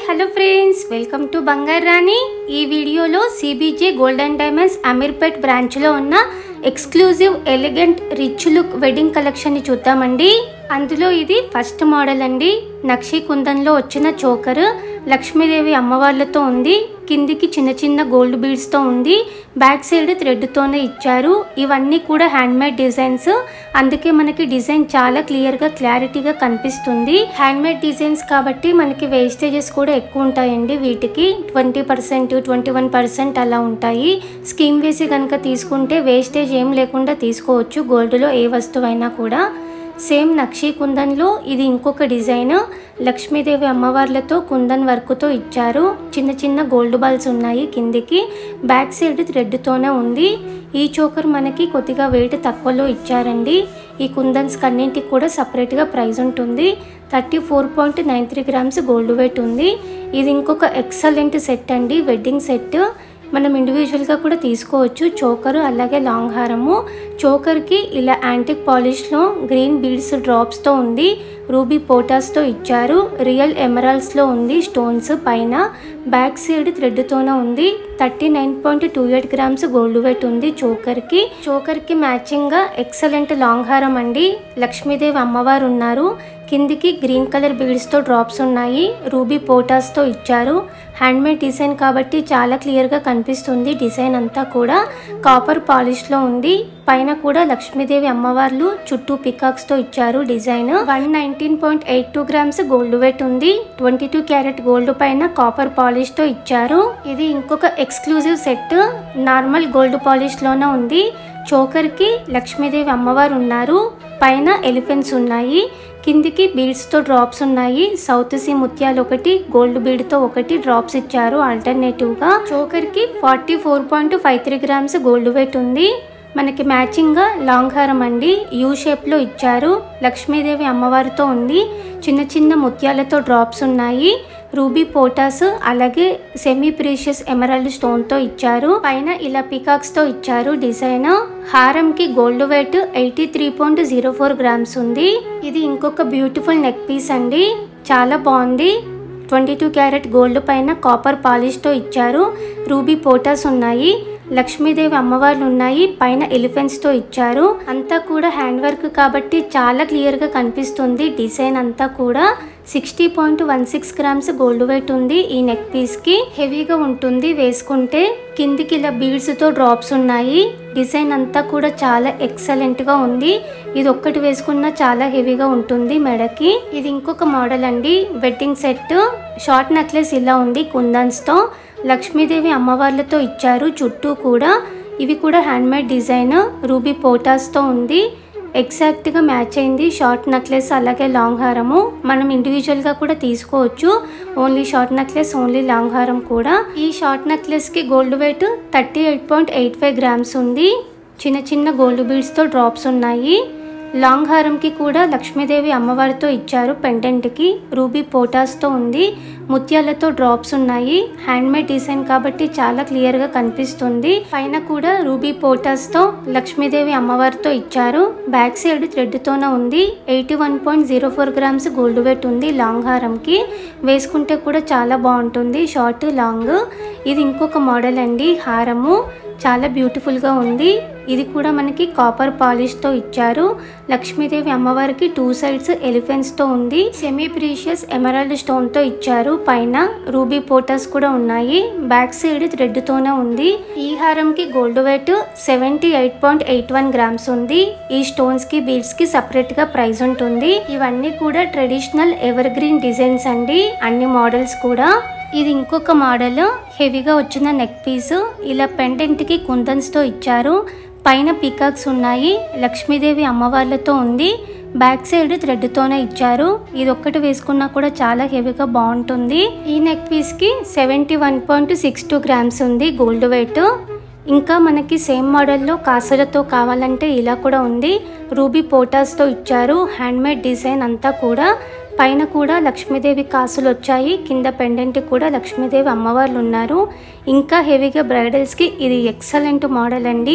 hello friends welcome to బంగారు రాణి ఈ వీడియోలో సిబిజే గోల్డెన్ డైమండ్స్ అమీర్పేట్ బ్రాంచ్లో ఉన్న exclusive elegant rich look wedding కలెక్షన్ని చూద్దామండి అందులో ఇది ఫస్ట్ మోడల్ అండి నక్షి కుందన్లో వచ్చిన చోకర్ లక్ష్మీదేవి అమ్మవార్లతో ఉంది కిందికి చిన్న చిన్న గోల్డ్ బీడ్స్తో ఉంది బ్యాక్ సైడ్ థ్రెడ్తోనే ఇచ్చారు ఇవన్నీ కూడా హ్యాండ్మేడ్ డిజైన్స్ అందుకే మనకి డిజైన్ చాలా క్లియర్గా క్లారిటీగా కనిపిస్తుంది హ్యాండ్మేడ్ డిజైన్స్ కాబట్టి మనకి వేస్టేజెస్ కూడా ఎక్కువ ఉంటాయండి వీటికి twenty percent twenty one percent అలా ఉంటాయి స్కీమ్ వేసి కనుక తీసుకుంటే వేస్టేజ్ ఏం లేకుండా తీసుకోవచ్చు గోల్డ్లో ఏ వస్తువైనా కూడా సేమ్ నక్షీ కుందన్లో ఇది ఇంకొక డిజైన్ లక్ష్మీదేవి అమ్మవార్లతో కుందన్ వర్క్తో ఇచ్చారు చిన్న చిన్న గోల్డ్ బాల్స్ ఉన్నాయి కిందికి బ్యాక్ సైడ్ థ్రెడ్తోనే ఉంది ఈ చోకర్ మనకి కొద్దిగా వెయిట్ తక్కువలో ఇచ్చారండి ఈ కుందన్స్ కన్నింటికి కూడా సపరేట్గా ప్రైస్ ఉంటుంది thirty four point nine three grams gold weight ఉంది ఇది ఇంకొక ఎక్సలెంట్ సెట్ అండి వెడ్డింగ్ సెట్ మనం ఇండివిజువల్గా కూడా తీసుకోవచ్చు చోకరు అలాగే లాంగ్ హారము చోకర్కి ఇలా యాంటిక్ పాలిష్లో గ్రీన్ బీడ్స్ డ్రాప్స్తో ఉంది రూబీ పోటాస్తో ఇచ్చారు రియల్ ఎమరాల్స్లో ఉంది స్టోన్స్ పైన బ్యాక్ సైడ్ థ్రెడ్తోనే ఉంది thirty nine point two eight grams gold weight ఉంది చోకర్కి చోకర్కి మ్యాచింగ్గా ఎక్సలెంట్ లాంగ్ హారం అండి లక్ష్మీదేవి అమ్మవారు ఉన్నారు కిందికి గ్రీన్ కలర్ బీడ్స్తో డ్రాప్స్ ఉన్నాయి రూబీ పోటాస్తో ఇచ్చారు హ్యాండ్మేడ్ డిజైన్ కాబట్టి చాలా క్లియర్గా కనిపిస్తుంది డిజైన్ అంతా కూడా కాపర్ పాలిష్లో ఉంది పైన కూడా లక్ష్మీదేవి అమ్మవార్లు చుట్టూ పికాక్స్తో ఇచ్చారు design one nineteen point eight two grams gold weight ఉంది ట్వంటీ టూ క్యారెట్ గోల్డ్ పైన కాపర్ పాలిష్తో ఇచ్చారు ఇది ఇంకొక ఎక్స్క్లూజివ్ సెట్ నార్మల్ గోల్డ్ పాలిష్లోనే ఉంది చోకర్కి లక్ష్మీదేవి అమ్మవారు ఉన్నారు పైన ఎలిఫెంట్స్ ఉన్నాయి కిందికి బీడ్స్తో డ్రాప్స్ ఉన్నాయి సౌత్ సీ ముత్యాలు ఒకటి గోల్డ్ బీడ్తో ఒకటి డ్రాప్స్ ఇచ్చారు ఆల్టర్నేటివ్గా చోకర్కి forty four point five three grams gold weight ఉంది మనకి మ్యాచింగ్గా లాంగ్ హారం అండి యూ షేప్లో ఇచ్చారు లక్ష్మీదేవి అమ్మవారితో ఉంది చిన్న చిన్న ముత్యాలతో డ్రాప్స్ ఉన్నాయి రూబీ పోటాస్ అలాగే సెమీ ప్రీషియస్ ఎమరాల్డ్ స్టోన్తో ఇచ్చారు పైన ఇలా పికాక్స్తో ఇచ్చారు డిజైన్ హారంకి gold weight eighty three point zero four grams ఉంది ఇది ఇంకొక బ్యూటిఫుల్ నెక్ పీస్ అండి చాలా బాగుంది ట్వంటీ టూ క్యారెట్ గోల్డ్ పైన కాపర్ పాలిష్తో ఇచ్చారు రూబీ పోటాస్ ఉన్నాయి లక్ష్మీదేవి అమ్మవార్లు ఉన్నాయి పైన ఎలిఫెంట్స్తో ఇచ్చారు అంతా కూడా హ్యాండ్ వర్క్ కాబట్టి చాలా క్లియర్గా కనిపిస్తుంది డిజైన్ అంతా కూడా sixty point one six grams gold weight ఉంది ఈ నెక్ పీస్కి హెవీగా ఉంటుంది వేసుకుంటే కిందికి ఇలా బీడ్స్తో డ్రాప్స్ ఉన్నాయి డిజైన్ అంతా కూడా చాలా ఎక్సలెంట్గా ఉంది ఇది ఒక్కటి వేసుకున్నా చాలా హెవీగా ఉంటుంది మెడకి ఇది ఇంకొక మోడల్ అండి వెడ్డింగ్ సెట్ షార్ట్ నెక్లెస్ ఇలా ఉంది కుందన్స్తో లక్ష్మీదేవి అమ్మవార్లతో ఇచ్చారు చుట్టూ కూడా ఇవి కూడా హ్యాండ్మేడ్ డిజైన్ రూబీ పోటాస్తో ఉంది ఎగ్జాక్ట్గా మ్యాచ్ అయింది షార్ట్ నెక్లెస్ అలాగే లాంగ్ హారము మనం ఇండివిజువల్గా కూడా తీసుకోవచ్చు only short necklace only long హారం కూడా ఈ షార్ట్ నెక్లెస్కి gold weight thirty eight point eight five grams ఉంది చిన్న చిన్న గోల్డ్ బీడ్స్తో డ్రాప్స్ ఉన్నాయి లాంగ్ హారంకి కూడా లక్ష్మీదేవి అమ్మవారితో ఇచ్చారు పెండెంట్కి రూబీ పోటాస్తో ఉంది ముత్యాలతో డ్రాప్స్ ఉన్నాయి హ్యాండ్మేడ్ డిజైన్ కాబట్టి చాలా క్లియర్గా కనిపిస్తుంది పైన కూడా రూబీ పోటాస్తో లక్ష్మీదేవి అమ్మవారితో ఇచ్చారు బ్యాక్ సైడ్ థ్రెడ్తోనే ఉంది eighty one point zero four grams gold weight ఉంది లాంగ్ హారంకి వేసుకుంటే కూడా చాలా బాగుంటుంది షార్ట్ లాంగ్ ఇది ఇంకొక మోడల్ అండి హారము చాలా బ్యూటిఫుల్గా ఉంది ఇది కూడా మనకి కాపర్ పాలిష్తో ఇచ్చారు లక్ష్మీదేవి అమ్మవారికి టూ సైడ్స్ ఎలిఫెంట్స్తో ఉంది సెమీ ప్రీషియస్ ఎమరాల్డ్ స్టోన్తో ఇచ్చారు పైన రూబీ పోటస్ కూడా ఉన్నాయి బ్యాక్ సైడ్ థ్రెడ్తోనే ఉంది ఈ హారంకి gold weight seventy eight point eight one grams ఉంది ఈ స్టోన్స్కి బీడ్స్కి సపరేట్గా ప్రైస్ ఉంటుంది ఇవన్నీ కూడా ట్రెడిషనల్ ఎవర్ గ్రీన్ డిజైన్స్ అండి అన్ని మోడల్స్ కూడా ఇది ఇంకొక మోడల్ హెవీగా వచ్చిన నెక్ పీస్ ఇలా పెండెంట్కి కుందన్స్తో ఇచ్చారు పైన పీకాక్స్ ఉన్నాయి లక్ష్మీదేవి అమ్మవార్లతో ఉంది బ్యాక్ సైడ్ థ్రెడ్తోనే ఇచ్చారు ఇది ఒక్కటి వేసుకున్నా కూడా చాలా హెవీగా బాగుంటుంది ఈ నెక్ పీస్కి seventy one point six two grams ఉంది గోల్డ్ వెయిట్ ఇంకా మనకి సేమ్ మోడల్లో కాసులతో కావాలంటే ఇలా కూడా ఉంది రూబీ పోటాస్తో ఇచ్చారు హ్యాండ్మేడ్ డిజైన్ అంతా కూడా పైన కూడా లక్ష్మీదేవి కాసులు వచ్చాయి కింద పెండెంట్ కూడా లక్ష్మీదేవి అమ్మవార్లు ఉన్నారు ఇంకా హెవీగా బ్రైడల్స్కి ఇది ఎక్సలెంట్ మోడల్ అండి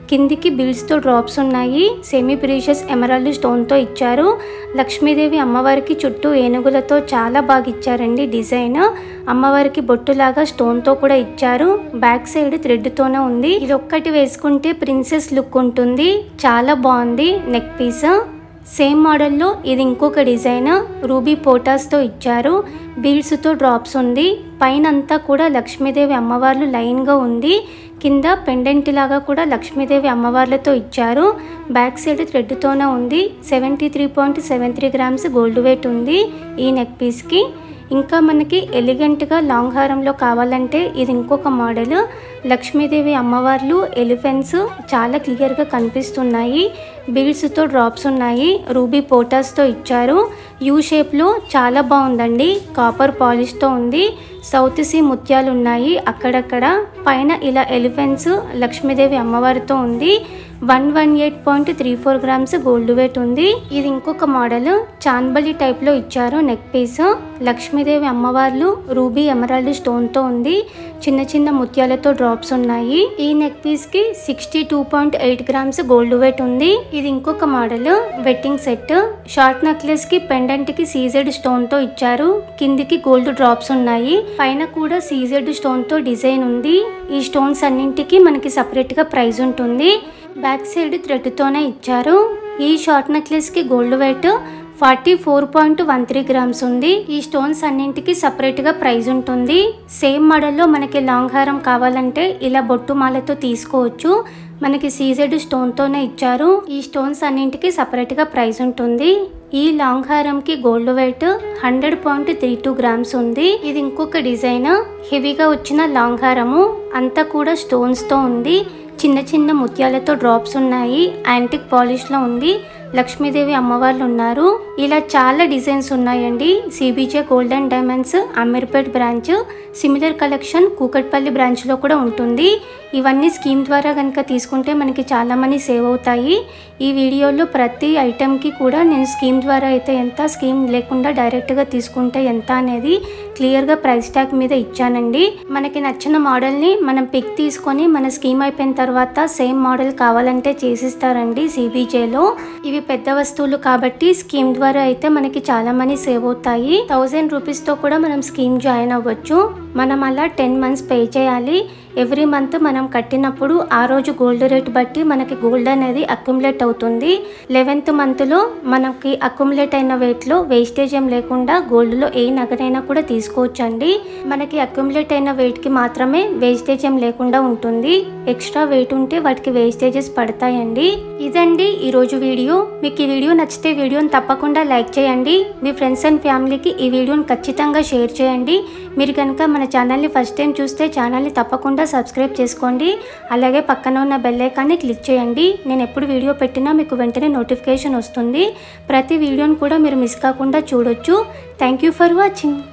కిందికి బిల్స్తో డ్రాప్స్ ఉన్నాయి సెమీ ప్రీషియస్ ఎమరాల్డ్ స్టోన్తో ఇచ్చారు లక్ష్మీదేవి అమ్మవారికి చుట్టూ ఏనుగులతో చాలా బాగా ఇచ్చారండి డిజైన్ అమ్మవారికి బొట్టులాగా స్టోన్తో కూడా ఇచ్చారు బ్యాక్ సైడ్ థ్రెడ్తోనే ఉంది ఇది ఒక్కటి వేసుకుంటే ప్రిన్సెస్ లుక్ ఉంటుంది చాలా బాగుంది నెక్ పీస్ సేమ్ మోడల్లో ఇది ఇంకొక డిజైన్ రూబీ పోటాస్తో ఇచ్చారు బీడ్స్తో డ్రాప్స్ ఉంది పైన అంతా కూడా లక్ష్మీదేవి అమ్మవార్లు లైన్గా ఉంది కింద పెండెంట్ లాగా కూడా లక్ష్మీదేవి అమ్మవార్లతో ఇచ్చారు బ్యాక్ సైడ్ థ్రెడ్తోనే ఉంది seventy three point seven three grams gold weight ఉంది ఈ నెక్ పీస్కి ఇంకా మనకి ఎలిగెంట్గా లాంగ్ హారంలో కావాలంటే ఇది ఇంకొక మోడల్ లక్ష్మీదేవి అమ్మవార్లు ఎలిఫెంట్స్ చాలా క్లియర్గా కనిపిస్తున్నాయి బీడ్స్తో డ్రాప్స్ ఉన్నాయి రూబీ పోటాస్తో ఇచ్చారు యూ షేప్లో చాలా బాగుందండి కాపర్ పాలిష్తో ఉంది సౌత్ సీ ముత్యాలు ఉన్నాయి అక్కడక్కడ పైన ఇలా ఎలిఫెంట్స్ లక్ష్మీదేవి అమ్మవారితో ఉంది one one eight point three four grams gold weight ఉంది ఇది ఇంకొక మోడల్ చాన్బలి టైప్లో ఇచ్చారు నెక్ పీస్ లక్ష్మీదేవి అమ్మవార్లు రూబీ ఎమరాల్డ్ స్టోన్తో ఉంది చిన్న చిన్న ముత్యాలతో డ్రాప్స్ ఉన్నాయి ఈ నెక్ పీస్కి sixty two point eight grams gold weight ఉంది ఇది ఇంకొక మోడల్ వెట్టింగ్ సెట్ షార్ట్ నెక్లెస్కి పెండెంట్కి సీజెడ్ స్టోన్తో ఇచ్చారు కిందికి గోల్డ్ డ్రాప్స్ ఉన్నాయి పైన కూడా సీజెడ్ స్టోన్తో డిజైన్ ఉంది ఈ స్టోన్స్ అన్నింటికి మనకి సపరేట్గా ప్రైస్ ఉంటుంది బ్యాక్ సైడ్ థ్రెడ్తోనే ఇచ్చారు ఈ షార్ట్ నెక్లెస్కి gold weight forty four point one three grams ఉంది ఈ స్టోన్స్ అన్నింటికి సపరేట్గా ప్రైస్ ఉంటుంది సేమ్ మోడల్లో మనకి లాంగ్ హారం కావాలంటే ఇలా బొట్టు మాలతో తీసుకోవచ్చు మనకి సీజెడ్ స్టోన్తోనే ఇచ్చారు ఈ స్టోన్స్ అన్నింటికి సపరేట్గా ప్రైస్ ఉంటుంది ఈ లాంగ్ హారంకి gold weight hundred point three two grams ఉంది ఇది ఇంకొక డిజైన్ హెవీగా వచ్చిన లాంగ్ హారము అంతా కూడా స్టోన్స్తో ఉంది చిన్న చిన్న ముత్యాలతో డ్రాప్స్ ఉన్నాయి యాంటిక్ పాలిష్లో ఉంది లక్ష్మీదేవి అమ్మవార్లు ఉన్నారు ఇలా చాలా డిజైన్స్ ఉన్నాయండి CBJ golden diamonds Ameerpet branch similar collection Kukatpally బ్రాంచ్లో కూడా ఉంటుంది ఇవన్నీ స్కీమ్ ద్వారా కనుక తీసుకుంటే మనకి చాలా మనీ సేవ్ అవుతాయి ఈ వీడియోలో ప్రతి ఐటెంకి కూడా నేను స్కీమ్ ద్వారా అయితే ఎంత స్కీమ్ లేకుండా డైరెక్ట్గా తీసుకుంటే ఎంత అనేది క్లియర్గా ప్రైస్ ట్యాగ్ మీద ఇచ్చానండి మనకి నచ్చిన మోడల్ని మనం పిక్ తీసుకొని మన స్కీమ్ అయిపోయిన తర్వాత సేమ్ మోడల్ కావాలంటే చేసిస్తారండి సిబిజేలో ఇవి పెద్ద వస్తువులు కాబట్టి స్కీమ్ ద్వారా అయితే మనకి చాలా మనీ సేవ్ అవుతాయి థౌజండ్ రూపీస్తో కూడా మనం స్కీమ్ జాయిన్ అవ్వచ్చు మనం అలా టెన్ మంత్స్ పే చేయాలి ఎవ్రీ మంత్ మనం కట్టినప్పుడు ఆ రోజు గోల్డ్ రేట్ బట్టి మనకి గోల్డ్ అనేది అక్యుములేట్ అవుతుంది లెవెన్త్ మంత్లో మనకి అక్యుములేట్ అయిన వెయిట్లో వేస్టేజ్ ఏం లేకుండా గోల్డ్లో ఏ నగనైనా కూడా తీసుకోవచ్చండి మనకి అక్యుములేట్ అయిన వెయిట్కి మాత్రమే వేస్టేజ్ ఏం లేకుండా ఉంటుంది ఎక్స్ట్రా వెయిట్ ఉంటే వాటికి వేస్టేజెస్ పడతాయండి ఇదండి ఈరోజు వీడియో మీకు ఈ వీడియో నచ్చితే వీడియోని తప్పకుండా లైక్ చేయండి మీ ఫ్రెండ్స్ అండ్ ఫ్యామిలీకి ఈ వీడియోని ఖచ్చితంగా షేర్ చేయండి మీరు కనుక మన ఛానల్ని ఫస్ట్ టైం చూస్తే ఛానల్ని తప్పకుండా సబ్స్క్రైబ్ చేసుకోండి అలాగే పక్కన ఉన్న బెల్ ఐకాన్ని క్లిక్ చేయండి నేను ఎప్పుడు వీడియో పెట్టినా మీకు వెంటనే నోటిఫికేషన్ వస్తుంది ప్రతి వీడియోని కూడా మీరు మిస్ కాకుండా చూడొచ్చు థ్యాంక్ యూ ఫర్ వాచింగ్